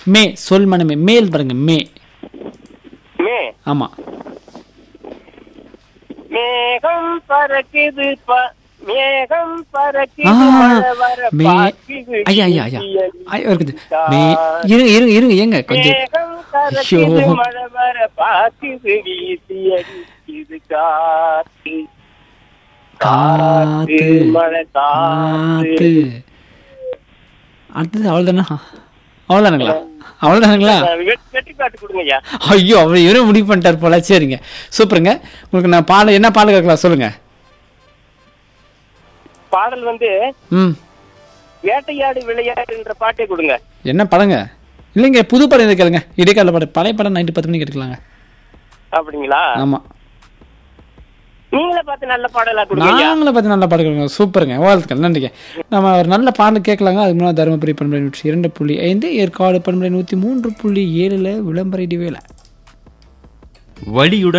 மே சொல் மனமே மேல் பாருங்க மே மே ஆமா மேகம் பறக்குது ப- மேகம் பறக்குது ஆ, மழை வர மே பாக்குது ஐயா ஐயா ஐயா வீசியடி ஐயா இருக்குது மே இருங்க இருங்க இருங்க ஏங்க கொஞ்சம் மேகம் பறக்குது ஐயோ. மழை வர பாக்குது வீசியடி இது காத்து காத்து மழை காத்து காத்து அடுத்தது அவ்வளோதானா அவ்வளோதானுங்களா அவ்வளோதானுங்களா வெ- வெட்டி காட்டு கொடுங்க ஐயா ஐயோ அவர் இவரே முடிவு பண்ணிட்டார் போல சரிங்க சூப்பருங்க உங்களுக்கு நான் பாட என்ன பாடல் கேட்கலாம் சொல்லுங்க பாடல் வந்து ம் வேட்டையாடு விளையாடு என்ற பாட்டை கொடுங்க என்ன படங்க இல்லைங்க புது படம் எது கேளுங்க இடைக்கால படம் பழைய படம் நைட்டு பத்து மணிக்கு எடுக்கலாங்க அப்படிங்களா ஆமாம் நீங்களே பார்த்து நல்ல பாடலா கொடுங்க ஐயா நாங்களே பார்த்து நல்லா பாட்டு கேட்குறோங்க சூப்பருங்க வாழ்த்துக்கள் நன்றிங்க நம்ம ஒரு நல்ல பாடல் கேட்கலாங்க அது முன்னாடி தருமபுரி பண்பலை நூற்றி இரண்டு புள்ளி ஐந்து ஏற்காடு பண்பலை நூற்றி மூன்று புள்ளி ஏழில் விளம்பர இடிவேலை வலியுடன்